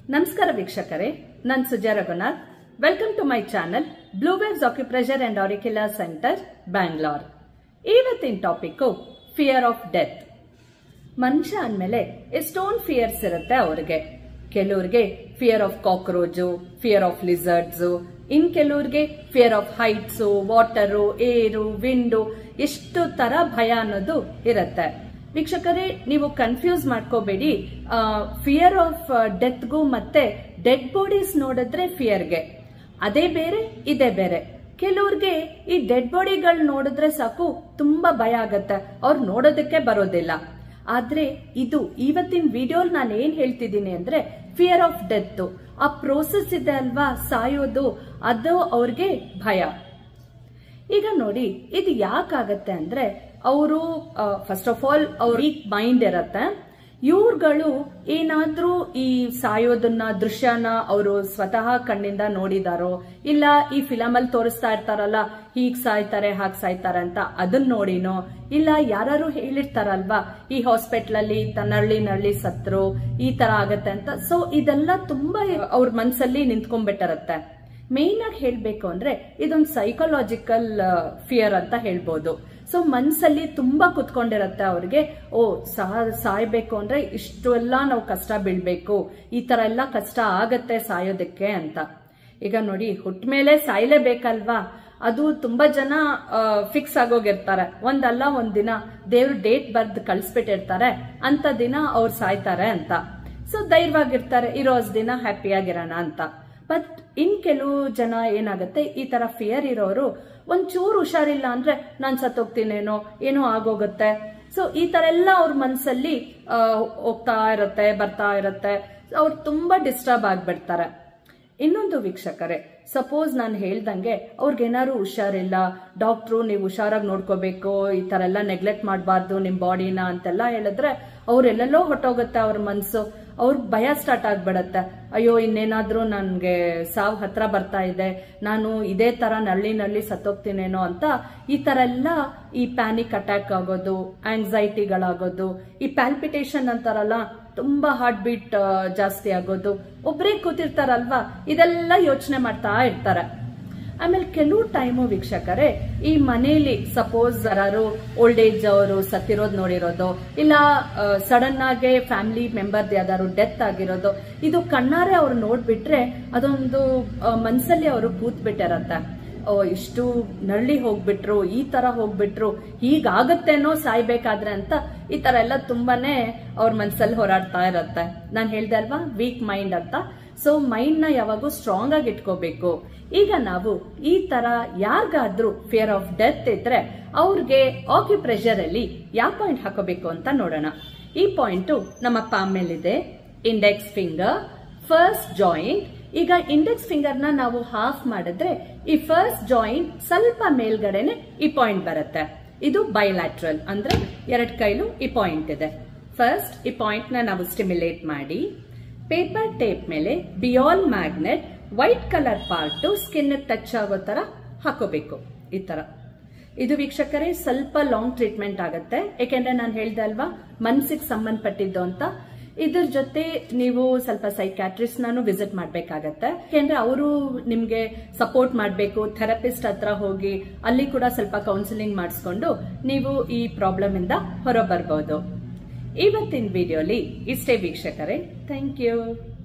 ನಮಸ್ಕಾರ ವೀಕ್ಷಕರೇ ನಾನು Suja Raghunath welcome to my channel Blue Waves acupressure and auricular centre Bangalore ಇವತ್ತಿನ ಟಾಪಿಕ್ ಫಿಯರ್ ಆಫ್ ಡೆತ್ ಮನುಷ್ಯ ಅಂದಮೇಲೆ ಎಷ್ಟೊಂದು ಫಿಯರ್ಸ್ ಇರುತ್ತೆ ಅವ್ರಿಗೆ ಕೆಲವ್ರಿಗೆ fear of cockroach fear of lizards ಇನ್ ಕೆಲವ್ರಿಗೆ fear of heights water air wind ಎಷ್ಟು ತರ ಭಯ ಅನ್ನೋದು ಇರುತ್ತೆ ವೀಕ್ಷಕರೇ ನೀವು ಕನ್ಫ್ಯೂಸ್ ಮಾಡ್ಕೋಬೇಡಿ ಫಿಯರ್ ಆಫ್ ಡೆತ್ಗೂ ಮತ್ತೆ ಡೆಡ್ ಬಾಡೀಸ್ ನೋಡಿದ್ರೆ ಫಿಯರ್ಗೆ ಅದೇ ಬೇರೆ ಇದೇ ಬೇರೆ ಕೆಲವ್ರಿಗೆ ಈ ಡೆಡ್ ಬಾಡಿಗಳು ನೋಡಿದ್ರೆ ಸಾಕು ತುಂಬಾ ಭಯ ಆಗತ್ತೆ ಅವ್ರು ನೋಡೋದಕ್ಕೆ ಬರೋದಿಲ್ಲ ಆದ್ರೆ ಇದು ಇವತ್ತಿನ ವಿಡಿಯೋಲ್ ನಾನು ಏನ್ ಹೇಳ್ತಿದ್ದೀನಿ ಅಂದ್ರೆ ಫಿಯರ್ ಆಫ್ ಡೆತ್ ಆ ಪ್ರೋಸೆಸ್ ಇದೆ ಅಲ್ವಾ ಸಾಯೋದು ಅದು ಅವ್ರಿಗೆ ಭಯ ಈಗ ನೋಡಿ ಇದು ಯಾಕಾಗತ್ತೆ ಅಂದ್ರೆ ಅವರು ಫಸ್ಟ್ ಆಫ್ ಆಲ್ ಅವ್ರ ವೀಕ್ ಮೈಂಡ್ ಇರತ್ತೆ ಇವ್ರುಗಳು ಏನಾದ್ರೂ ಈ ಸಾಯೋದನ್ನ ದೃಶ್ಯನ ಅವರು ಸ್ವತಃ ಕಣ್ಣಿಂದ ನೋಡಿದಾರೋ ಇಲ್ಲ ಈ ಫಿಲಮ್ ಅಲ್ಲಿ ತೋರಿಸ್ತಾ ಇರ್ತಾರಲ್ಲ ಹೀಗ್ ಸಾಯ್ತಾರೆ ಹಾಗ್ ಸಾಯ್ತಾರೆ ಅಂತ ಅದನ್ನ ನೋಡಿನೋ ಇಲ್ಲ ಯಾರು ಹೇಳಿರ್ತಾರಲ್ವಾ ಈ ಹಾಸ್ಪಿಟ್ಲ್ ಅಲ್ಲಿ ನಳ್ಳಿ ನಳ್ಳಿ ಸತ್ರು ಈ ತರ ಆಗತ್ತೆ ಅಂತ ಸೊ ಇದೆಲ್ಲ ತುಂಬಾ ಅವ್ರ ಮನ್ಸಲ್ಲಿ ನಿಂತ್ಕೊಂಡ್ಬಿಟ್ಟಿರತ್ತೆ ಮೇನ್ ಆಗಿ ಹೇಳ್ಬೇಕು ಅಂದ್ರೆ ಇದೊಂದು ಸೈಕಲಾಜಿಕಲ್ ಫಿಯರ್ ಅಂತ ಹೇಳ್ಬೋದು ಸೊ ಮನ್ಸಲ್ಲಿ ತುಂಬಾ ಕುತ್ಕೊಂಡಿರತ್ತೆ ಅವ್ರಿಗೆ ಓ ಸಾಯ್ಬೇಕು ಅಂದ್ರೆ ಇಷ್ಟು ಎಲ್ಲ ನಾವು ಕಷ್ಟ ಬೀಳ್ಬೇಕು ಈ ತರ ಎಲ್ಲ ಕಷ್ಟ ಆಗತ್ತೆ ಸಾಯೋದಕ್ಕೆ ಅಂತ ಈಗ ನೋಡಿ ಹುಟ್ಟ ಮೇಲೆ ಸಾಯ್ಲೇಬೇಕಲ್ವಾ ಅದು ತುಂಬಾ ಜನ ಫಿಕ್ಸ್ ಆಗೋಗಿರ್ತಾರೆ ಒಂದಲ್ಲ ಒಂದ್ ದಿನ ದೇವ್ರು ಡೇಟ್ ಬರ್ದ್ ಕಳ್ಸ್ಬಿಟ್ಟಿರ್ತಾರೆ ಅಂತ ದಿನ ಅವ್ರು ಸಾಯ್ತಾರೆ ಅಂತ ಸೊ ಧೈರ್ಯವಾಗಿರ್ತಾರೆ ಇರೋಸ್ ದಿನ ಹ್ಯಾಪಿಯಾಗಿರೋಣ ಅಂತ ಬಟ್ ಇನ್ ಕೆಲವು ಜನ ಏನಾಗುತ್ತೆ ಈ ತರ ಫಿಯರ್ ಇರೋರು ಒಂಚೂರು ಹುಷಾರಿಲ್ಲ ಅಂದ್ರೆ ನಾನ್ ಸತ್ತೋಗ್ತೀನೇನೋ ಏನೋ ಆಗೋಗುತ್ತೆ ಸೊ ಈ ತರ ಎಲ್ಲ ಅವ್ರ ಮನ್ಸಲ್ಲಿ ಹೋಗ್ತಾ ಇರತ್ತೆ ಬರ್ತಾ ಇರತ್ತೆ ಅವ್ರು ತುಂಬಾ ಡಿಸ್ಟರ್ಬ್ ಆಗ್ಬಿಡ್ತಾರೆ ಇನ್ನೊಂದು ವೀಕ್ಷಕರೇ ಸಪೋಸ್ ನಾನು ಹೇಳ್ದಂಗೆ ಅವ್ರಿಗೇನಾದ್ರು ಹುಷಾರಿಲ್ಲ ಡಾಕ್ಟ್ರು ನೀವು ಹುಷಾರಾಗಿ ನೋಡ್ಕೋಬೇಕು ಈ ತರ ಎಲ್ಲ ನೆಗ್ಲೆಕ್ಟ್ ಮಾಡಬಾರ್ದು ನಿಮ್ ಬಾಡಿನ ಅಂತೆಲ್ಲ ಹೇಳಿದ್ರೆ ಅವ್ರೆಲ್ಲೆಲ್ಲೋ ಹೊಟ್ಟೋಗುತ್ತೆ ಅವ್ರ ಮನ್ಸು ಅವ್ರ ಭಯ ಸ್ಟಾರ್ಟ್ ಆಗ್ಬಿಡತ್ತೆ ಅಯ್ಯೋ ಇನ್ನೇನಾದ್ರೂ ನನ್ಗೆ ಸಾವ್ ಹತ್ರ ಬರ್ತಾ ಇದೆ ನಾನು ಇದೇ ತರ ನಳ್ಳಿ ನಳ್ಳಿ ಸತ್ತೋಗ್ತೀನೇನೋ ಅಂತ ಈ ತರ ಎಲ್ಲ ಈ ಪ್ಯಾನಿಕ್ ಅಟ್ಯಾಕ್ ಆಗೋದು ಆಂಗ್ಸೈಟಿಗಳಾಗೋದು ಈ ಪ್ಯಾಲ್ಪಿಟೇಷನ್ ಅಂತಾರಲ್ಲ ತುಂಬಾ ಹಾರ್ಟ್ ಬೀಟ್ ಜಾಸ್ತಿ ಆಗೋದು ಒಬ್ರೇ ಕೂತಿರ್ತಾರಲ್ವಾ ಇದೆಲ್ಲ ಯೋಚನೆ ಮಾಡ್ತಾ ಇರ್ತಾರೆ ಆಮೇಲೆ ಕೆಲವು ಟೈಮು ವೀಕ್ಷಕರೇ ಈ ಮನೆಯಲ್ಲಿ ಸಪೋಸ್ ಯಾರು ಓಲ್ಡ್ ಏಜ್ ಅವರು ಸತ್ತಿರೋದು ನೋಡಿರೋದು ಇಲ್ಲ ಸಡನ್ ಆಗಿ ಫ್ಯಾಮಿಲಿ ಮೆಂಬರ್ದು ಯಾವ್ದಾದ್ರು ಡೆತ್ ಆಗಿರೋದು ಇದು ಕಣ್ಣಾರೆ ಅವ್ರು ನೋಡ್ಬಿಟ್ರೆ ಅದೊಂದು ಮನ್ಸಲ್ಲಿ ಅವರು ಕೂತ್ ಬಿಟ್ಟಿರತ್ತೆ ಓ ಇಷ್ಟು ನಳ್ಳಿ ಹೋಗ್ಬಿಟ್ರು ಈ ತರ ಹೋಗ್ಬಿಟ್ರು ಹೀಗಾಗತ್ತೇನೋ ಸಾಯ್ಬೇಕಾದ್ರೆ ಅಂತ ಈ ತರ ಎಲ್ಲ ತುಂಬಾನೇ ಅವ್ರ ಮನ್ಸಲ್ಲಿ ಹೋರಾಡ್ತಾ ಇರತ್ತೆ ನಾನು ಹೇಳ್ದೆ ಅಲ್ವಾ ವೀಕ್ ಮೈಂಡ್ ಅಂತ ಸೊ ಮೈಂಡ್ ನ ಯಾವಾಗೂ ಸ್ಟ್ರಾಂಗ್ ಆಗಿ ಇಟ್ಕೋಬೇಕು ಈಗ ನಾವು ಈ ತರ ಯಾರಿಗಾದ್ರೂ ಫಿಯರ್ ಆಫ್ ಡೆತ್ ಇದ್ರೆ ಅವ್ರಿಗೆ ಆಕ್ಯುಪ್ರೆಷರ್ ಅಲ್ಲಿ ಯಾವ ಪಾಯಿಂಟ್ ಹಾಕೋಬೇಕು ಅಂತ ನೋಡೋಣ ಈ ಪಾಯಿಂಟ್ ನಮ್ಮ ಪಾಮ್ ಮೇಲಿದೆ ಇಂಡೆಕ್ಸ್ ಫಿಂಗರ್ ಫಸ್ಟ್ ಜಾಯಿಂಟ್ ಈಗ ಇಂಡೆಕ್ಸ್ ಫಿಂಗರ್ ನ ನಾವು ಹಾಫ್ ಮಾಡಿದ್ರೆ ಈ ಫಸ್ಟ್ ಜಾಯಿಂಟ್ ಸ್ವಲ್ಪ ಮೇಲ್ಗಡೆನೆ ಈ ಪಾಯಿಂಟ್ ಬರುತ್ತೆ ಇದು ಬೈಲ್ಯಾಟ್ರಲ್ ಅಂದ್ರೆ ಎರಡ್ ಕೈಲು ಈ ಪಾಯಿಂಟ್ ಇದೆ ಫಸ್ಟ್ ಈ ಪಾಯಿಂಟ್ ನ ನಾವು ಸ್ಟಿಮ್ಯುಲೇಟ್ ಮಾಡಿ ಪೇಪರ್ ಟೇಪ್ ಮೇಲೆ ಬಿಯಾಲ್ magnet white colour part skin touch ಆಗೋ ತರ ಹಾಕೋಬೇಕು ಈ ತರ ಇದು ವೀಕ್ಷಕರೇ ಸ್ವಲ್ಪ ಲಾಂಗ್ ಟ್ರೀಟ್ಮೆಂಟ್ ಆಗುತ್ತೆ ಯಾಕೆಂದ್ರೆ ನಾನು ಹೇಳ್ದೆ ಅಲ್ವಾ ಮನ್ಸಿಗೆ ಸಂಬಂಧಪಟ್ಟಿದ್ದು ಅಂತ ಇದ್ರ ಜೊತೆ ನೀವು ಸ್ವಲ್ಪ ಸೈಕ್ಯಾಟ್ರಿಸ್ಟ್ ನಾನು ವಿಸಿಟ್ ಮಾಡ್ಬೇಕಾಗತ್ತೆ ಯಾಕೆಂದ್ರೆ ಅವರು ನಿಮ್ಗೆ ಸಪೋರ್ಟ್ ಮಾಡಬೇಕು ಥೆರಪಿಸ್ಟ್ ಹತ್ರ ಹೋಗಿ ಅಲ್ಲಿ ಕೂಡ ಸ್ವಲ್ಪ ಕೌನ್ಸಿಲಿಂಗ್ ಮಾಡಿಸ್ಕೊಂಡು ನೀವು ಈ ಪ್ರಾಬ್ಲಮ್ ಇಂದ ಹೊರ ಬರ್ಬೋದು ಇವತ್ತಿನ ವಿಡಿಯೋಲಿ ಇಷ್ಟೇ ವೀಕ್ಷಕರೇ ಥ್ಯಾಂಕ್ ಯು